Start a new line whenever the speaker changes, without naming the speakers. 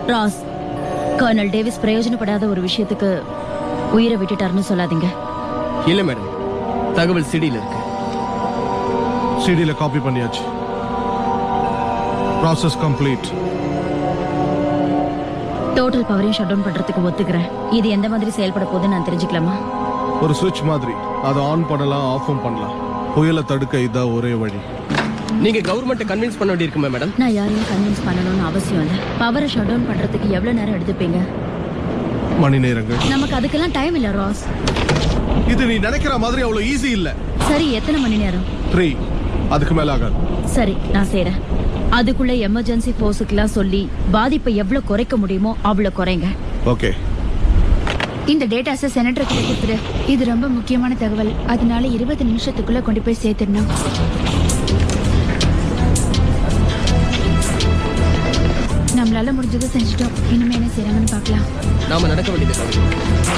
ராஸ் kernel Davis பிரயோஜனப்படாத ஒரு விஷயத்துக்கு உயிரை விட்டுட்டாருன்னு சொல்லாதீங்க
இல்ல மேடம் தகவல் சிடியில் இருக்கு
சிடியில காப்பி பண்ணியாச்சு ப்ராசஸ் கம்ப்ளீட்
டோட்டல் பவரையும் ஷட் டவுன் பண்றதுக்கு ஒத்துக்கிறேன் இது எந்த மாதிரி செயல்பட போகுதுன்னு நான் தெரிஞ்சுக்கலாமா
ஒரு சுவிட்ச் மாதிரி அதை ஆன் பண்ணலாம் ஆஃபும் பண்ணலாம் புயலை தடுக்க இதான் ஒரே வழி
நீங்க கவர்மெண்ட்டை கன்வின்ஸ் பண்ண வேண்டியிருக்குமே மேடம்
நான் யாரையும் கன்வின்ஸ் பண்ணணும்னு அவசியம் இல்லை பவரை ஷட் டவுன் பண்றதுக்கு எவ்வளவு நேரம் எடுத்துப்பீங்க
மணி நேரங்கள்
நமக்கு அதுக்கெல்லாம் டைம் இல்ல ராஸ்
இது நீ நினைக்கிற மாதிரி அவ்வளவு ஈஸி இல்ல
சரி எத்தனை மணி நேரம்
த்ரீ அதுக்கு மேல ஆகாது
சரி நான் செய்றேன் அதுக்குள்ள எமர்ஜென்சி போர்ஸுக்கெல்லாம் சொல்லி பாதிப்பை எவ்வளவு குறைக்க முடியுமோ அவ்வளவு குறைங்க
ஓகே
இந்த டேட்டாஸை செனட்டர் கிட்ட கொடுத்துரு இது ரொம்ப முக்கியமான தகவல் அதனால இருபது நிமிஷத்துக்குள்ள கொண்டு போய் சேர்த்துடணும் நம்மளால முடிஞ்சதை செஞ்சுட்டோம் இனிமே என்ன செய்றாங்கன்னு பார்க்கலாம்
நாம நடக்க வேண்டியது